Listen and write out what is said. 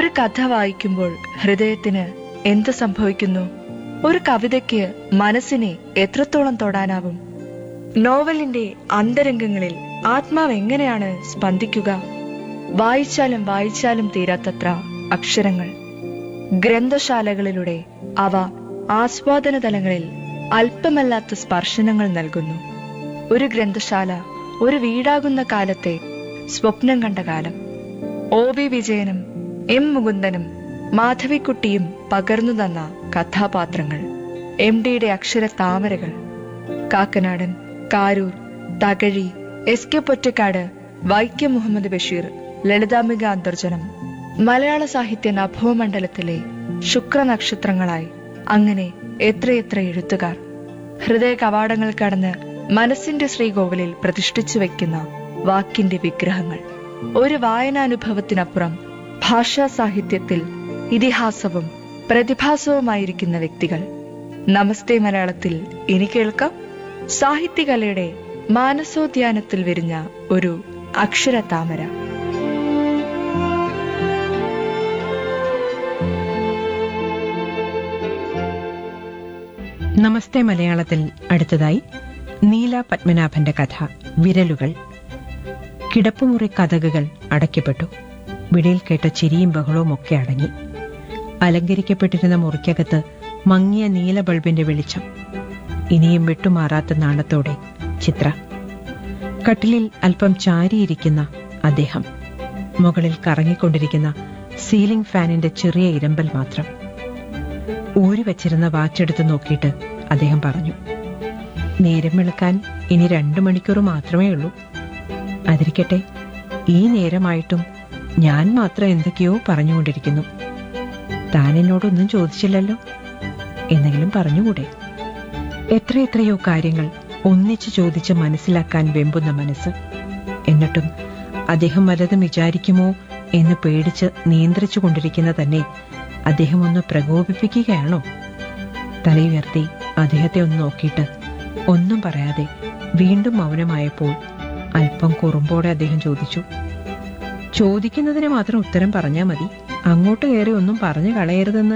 ഒരു കഥ വായിക്കുമ്പോൾ ഹൃദയത്തിന് എന്ത് സംഭവിക്കുന്നു ഒരു കവിതയ്ക്ക് മനസ്സിനെ എത്രത്തോളം തൊടാനാവും നോവലിന്റെ അന്തരംഗങ്ങളിൽ ആത്മാവ് എങ്ങനെയാണ് സ്പന്ദിക്കുക വായിച്ചാലും വായിച്ചാലും തീരാത്തത്ര അക്ഷരങ്ങൾ ഗ്രന്ഥശാലകളിലൂടെ അവ ആസ്വാദന തലങ്ങളിൽ അല്പമല്ലാത്ത സ്പർശനങ്ങൾ നൽകുന്നു ഒരു ഗ്രന്ഥശാല ഒരു വീടാകുന്ന കാലത്തെ സ്വപ്നം കണ്ട കാലം ഒ വി വിജയനും എം മുകുന്ദനും മാധവിക്കുട്ടിയും പകർന്നു തന്ന കഥാപാത്രങ്ങൾ എം ഡിയുടെ അക്ഷര താമരകൾ കാക്കനാടൻ കാരൂർ തകഴി എസ് കെ പൊറ്റക്കാട് വൈക്കം മുഹമ്മദ് ബഷീർ ലളിതാംബിക അന്തർജനം മലയാള സാഹിത്യ നഭോമണ്ഡലത്തിലെ ശുക്രനക്ഷത്രങ്ങളായി അങ്ങനെ എത്രയെത്ര എഴുത്തുകാർ ഹൃദയ കവാടങ്ങൾ കടന്ന് മനസ്സിന്റെ ശ്രീകോവിലിൽ പ്രതിഷ്ഠിച്ചു വെക്കുന്ന വാക്കിന്റെ വിഗ്രഹങ്ങൾ ഒരു വായനാനുഭവത്തിനപ്പുറം ഭാഷാ സാഹിത്യത്തിൽ ഇതിഹാസവും പ്രതിഭാസവുമായിരിക്കുന്ന വ്യക്തികൾ നമസ്തേ മലയാളത്തിൽ ഇനി കേൾക്കാം സാഹിത്യകലയുടെ മാനസോദ്യാനത്തിൽ വിരിഞ്ഞ ഒരു അക്ഷര താമര നമസ്തേ മലയാളത്തിൽ അടുത്തതായി നീല പത്മനാഭന്റെ കഥ വിരലുകൾ കിടപ്പുമുറി കഥകുകൾ അടയ്ക്കപ്പെട്ടു വിടിയിൽ കേട്ട ചിരിയും ബഹളവും ഒക്കെ അടങ്ങി അലങ്കരിക്കപ്പെട്ടിരുന്ന മുറിക്കകത്ത് മങ്ങിയ നീല ബൾബിന്റെ വെളിച്ചം ഇനിയും വിട്ടുമാറാത്ത നാണത്തോടെ ചിത്ര കട്ടിലിൽ അല്പം ചാരിയിരിക്കുന്ന അദ്ദേഹം മുകളിൽ കറങ്ങിക്കൊണ്ടിരിക്കുന്ന സീലിംഗ് ഫാനിന്റെ ചെറിയ ഇരമ്പൽ മാത്രം ഊരി വച്ചിരുന്ന വാച്ചെടുത്ത് നോക്കിയിട്ട് അദ്ദേഹം പറഞ്ഞു നേരം വെളുക്കാൻ ഇനി രണ്ടു മണിക്കൂർ മാത്രമേ ഉള്ളൂ അതിരിക്കട്ടെ ഈ നേരമായിട്ടും ഞാൻ മാത്രം എന്തൊക്കെയോ പറഞ്ഞുകൊണ്ടിരിക്കുന്നു താൻ എന്നോടൊന്നും ചോദിച്ചില്ലല്ലോ എന്തെങ്കിലും പറഞ്ഞുകൂടെ എത്രയെത്രയോ കാര്യങ്ങൾ ഒന്നിച്ചു ചോദിച്ച് മനസ്സിലാക്കാൻ വെമ്പുന്ന മനസ്സ് എന്നിട്ടും അദ്ദേഹം വല്ലതും വിചാരിക്കുമോ എന്ന് പേടിച്ച് നിയന്ത്രിച്ചു കൊണ്ടിരിക്കുന്ന തന്നെ അദ്ദേഹം ഒന്ന് പ്രകോപിപ്പിക്കുകയാണോ തലയുയർത്തി അദ്ദേഹത്തെ ഒന്ന് നോക്കിയിട്ട് ഒന്നും പറയാതെ വീണ്ടും മൗനമായപ്പോൾ അല്പം കുറുമ്പോടെ അദ്ദേഹം ചോദിച്ചു ചോദിക്കുന്നതിന് മാത്രം ഉത്തരം പറഞ്ഞാൽ മതി അങ്ങോട്ട് കയറി ഒന്നും പറഞ്ഞു കളയരുതെന്ന്